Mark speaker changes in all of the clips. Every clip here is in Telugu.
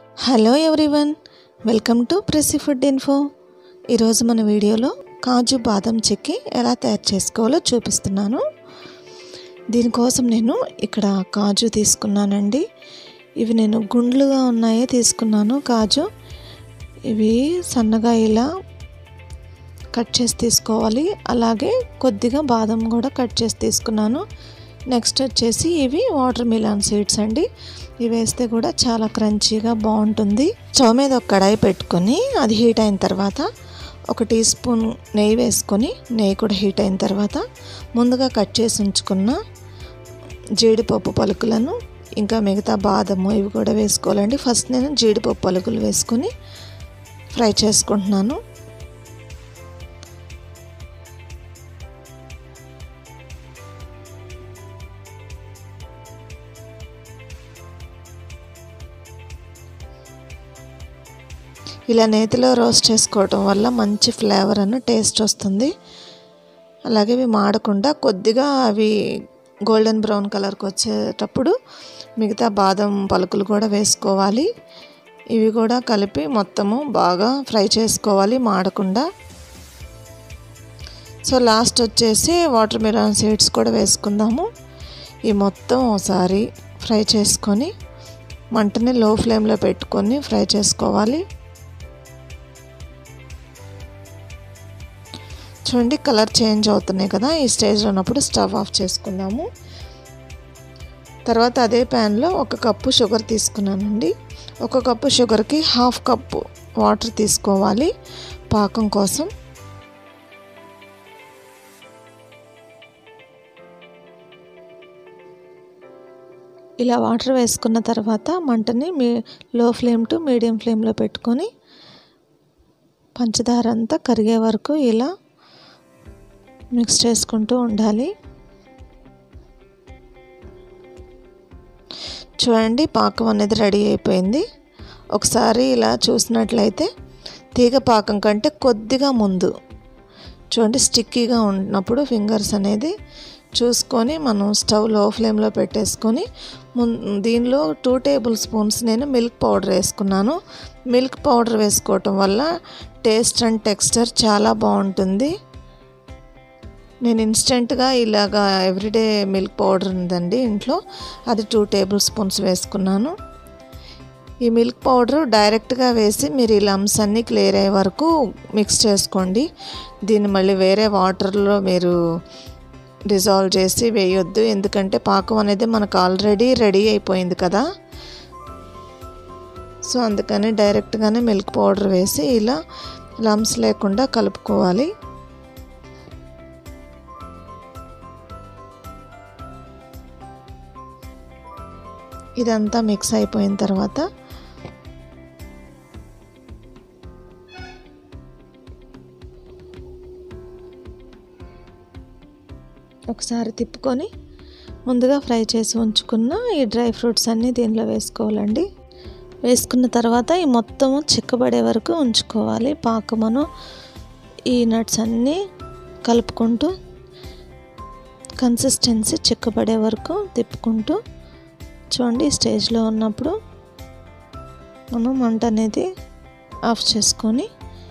Speaker 1: హలో ఎవ్రీవన్ వెల్కమ్ టు ప్రెసి ఫుడ్ ఇన్ఫో ఈరోజు మన వీడియోలో కాజు బాదం చెక్కి ఎలా తయారు చేసుకోవాలో చూపిస్తున్నాను దీనికోసం నేను ఇక్కడ కాజు తీసుకున్నానండి ఇవి నేను గుండ్లుగా ఉన్నాయే తీసుకున్నాను కాజు ఇవి సన్నగా ఇలా కట్ చేసి తీసుకోవాలి అలాగే కొద్దిగా బాదం కూడా కట్ చేసి తీసుకున్నాను నెక్స్ట్ వచ్చేసి ఇవి వాటర్ మిలాన్ సీడ్స్ అండి ఇవి వేస్తే కూడా చాలా క్రంచీగా బాగుంటుంది స్టవ్ మీద ఒక కడాయి పెట్టుకొని అది హీట్ అయిన తర్వాత ఒక టీ స్పూన్ నెయ్యి వేసుకొని నెయ్యి కూడా హీట్ అయిన తర్వాత ముందుగా కట్ చేసి ఉంచుకున్న జీడిపప్పు పలుకులను ఇంకా మిగతా బాదము ఇవి కూడా వేసుకోవాలండి ఫస్ట్ నేను జీడిపప్పు పలుకులు వేసుకొని ఫ్రై చేసుకుంటున్నాను ఇలా నేతిలో రోస్ట్ చేసుకోవటం వల్ల మంచి ఫ్లేవర్ అన్న టేస్ట్ వస్తుంది అలాగే ఇవి మాడకుండా కొద్దిగా అవి గోల్డెన్ బ్రౌన్ కలర్కి వచ్చేటప్పుడు మిగతా బాదం పలుకులు కూడా వేసుకోవాలి ఇవి కూడా కలిపి మొత్తము బాగా ఫ్రై చేసుకోవాలి మాడకుండా సో లాస్ట్ వచ్చేసి వాటర్ మిలాన్ సీడ్స్ కూడా వేసుకుందాము ఈ మొత్తం ఒకసారి ఫ్రై చేసుకొని మంటని లో ఫ్లేమ్లో పెట్టుకొని ఫ్రై చేసుకోవాలి చూడండి కలర్ చేంజ్ అవుతున్నాయి కదా ఈ స్టేజ్లో ఉన్నప్పుడు స్టవ్ ఆఫ్ చేసుకుందాము తర్వాత అదే ప్యాన్లో ఒక కప్పు షుగర్ తీసుకున్నానండి ఒక కప్పు షుగర్కి హాఫ్ కప్పు వాటర్ తీసుకోవాలి పాకం కోసం ఇలా వాటర్ వేసుకున్న తర్వాత మంటని మీ లో ఫ్లేమ్ టు మీడియం ఫ్లేమ్లో పెట్టుకొని పంచదార అంతా కరిగే వరకు ఇలా మిక్స్ చేసుకుంటూ ఉండాలి చూడండి పాకం అనేది రెడీ అయిపోయింది ఒకసారి ఇలా చూసినట్లయితే తీగ పాకం కంటే కొద్దిగా ముందు చూడండి స్టిక్కీగా ఉన్నప్పుడు ఫింగర్స్ అనేది చూసుకొని మనం స్టవ్ లో ఫ్లేమ్లో పెట్టేసుకొని దీనిలో టూ టేబుల్ స్పూన్స్ నేను మిల్క్ పౌడర్ వేసుకున్నాను మిల్క్ పౌడర్ వేసుకోవటం వల్ల టేస్ట్ అండ్ టెక్స్చర్ చాలా బాగుంటుంది నేను ఇన్స్టెంట్గా ఇలాగా ఎవ్రీడే మిల్క్ పౌడర్ ఉందండి ఇంట్లో అది టూ టేబుల్ స్పూన్స్ వేసుకున్నాను ఈ మిల్క్ పౌడర్ డైరెక్ట్గా వేసి మీరు ఈ లమ్స్ అన్నీ క్లియర్ అయ్యే వరకు మిక్స్ చేసుకోండి దీన్ని మళ్ళీ వేరే వాటర్లో మీరు డిజాల్వ్ చేసి వేయొద్దు ఎందుకంటే పాకం అనేది మనకు ఆల్రెడీ రెడీ అయిపోయింది కదా సో అందుకని డైరెక్ట్గానే మిల్క్ పౌడర్ వేసి ఇలా లమ్స్ లేకుండా కలుపుకోవాలి ఇదంతా మిక్స్ అయిపోయిన తర్వాత ఒకసారి తిప్పుకొని ముందుగా ఫ్రై చేసి ఉంచుకున్న ఈ డ్రై ఫ్రూట్స్ అన్నీ దీనిలో వేసుకోవాలండి వేసుకున్న తర్వాత ఈ మొత్తము చిక్కబడే వరకు ఉంచుకోవాలి పాకమును ఈ నట్స్ అన్నీ కలుపుకుంటూ కన్సిస్టెన్సీ చిక్కబడే వరకు తిప్పుకుంటూ చూడండి స్టేజ్లో ఉన్నప్పుడు మనం మంట అనేది ఆఫ్ చేసుకొని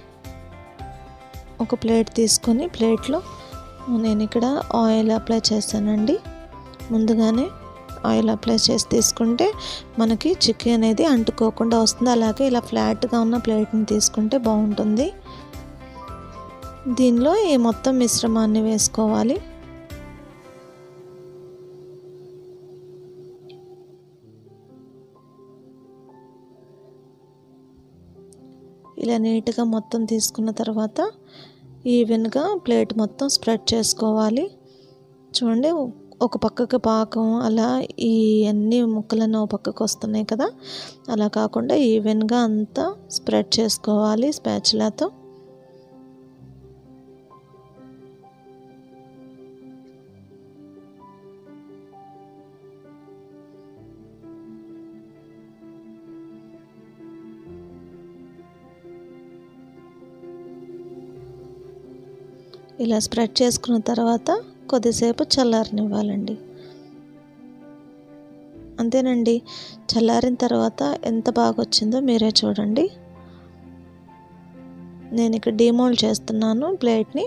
Speaker 1: ఒక ప్లేట్ తీసుకొని ప్లేట్లో నేను ఇక్కడ ఆయిల్ అప్లై చేస్తానండి ముందుగానే ఆయిల్ అప్లై చేసి తీసుకుంటే మనకి చిక్కీ అనేది అంటుకోకుండా వస్తుంది అలాగే ఇలా ఫ్లాట్గా ఉన్న ప్లేట్ని తీసుకుంటే బాగుంటుంది దీనిలో ఈ మొత్తం మిశ్రమాన్ని వేసుకోవాలి ఇలా నీట్గా మొత్తం తీసుకున్న తర్వాత ఈవెన్గా ప్లేట్ మొత్తం స్ప్రెడ్ చేసుకోవాలి చూడండి ఒక పక్కకి పాకం అలా ఈ అన్ని ముక్కలన్నీ ఒక పక్కకు వస్తున్నాయి కదా అలా కాకుండా ఈవెన్గా అంతా స్ప్రెడ్ చేసుకోవాలి స్పాచులాతో ఇలా స్ప్రెడ్ చేసుకున్న తర్వాత కొద్దిసేపు చల్లారనివ్వాలండి అంతేనండి చల్లారిన తర్వాత ఎంత బాగా వచ్చిందో మీరే చూడండి నేను ఇక్కడ డిమోల్డ్ చేస్తున్నాను ప్లేట్ని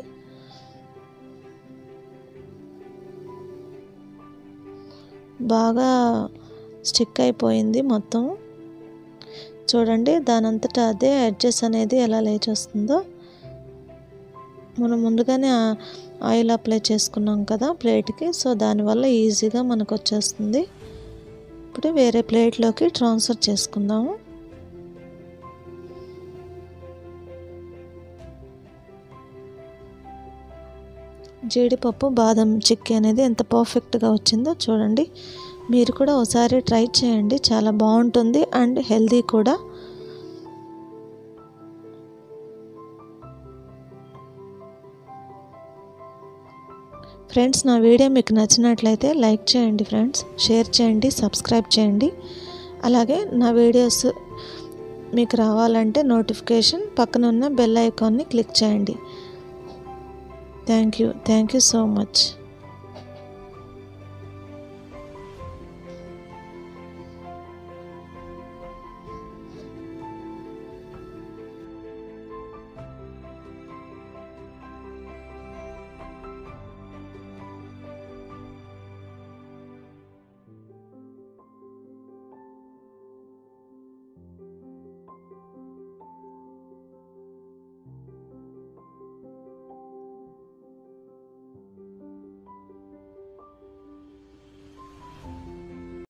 Speaker 1: బాగా స్టిక్ అయిపోయింది మొత్తం చూడండి దానంతటా అదే అడ్జస్ అనేది ఎలా లేచి వస్తుందో మనం ముందుగానే ఆయిల్ అప్లై చేసుకున్నాం కదా ప్లేట్కి సో దానివల్ల ఈజీగా మనకు వచ్చేస్తుంది ఇప్పుడు వేరే ప్లేట్లోకి ట్రాన్స్ఫర్ చేసుకుందాము జీడిపప్పు బాదం చిక్కీ అనేది ఎంత పర్ఫెక్ట్గా వచ్చిందో చూడండి మీరు కూడా ఒకసారి ట్రై చేయండి చాలా బాగుంటుంది అండ్ హెల్దీ కూడా ఫ్రెండ్స్ నా వీడియో మీకు నచ్చినట్లయితే లైక్ చేయండి ఫ్రెండ్స్ షేర్ చేయండి సబ్స్క్రైబ్ చేయండి అలాగే నా వీడియోస్ మీకు రావాలంటే నోటిఫికేషన్ పక్కన ఉన్న బెల్ ఐకాన్ని క్లిక్ చేయండి thank you thank you so much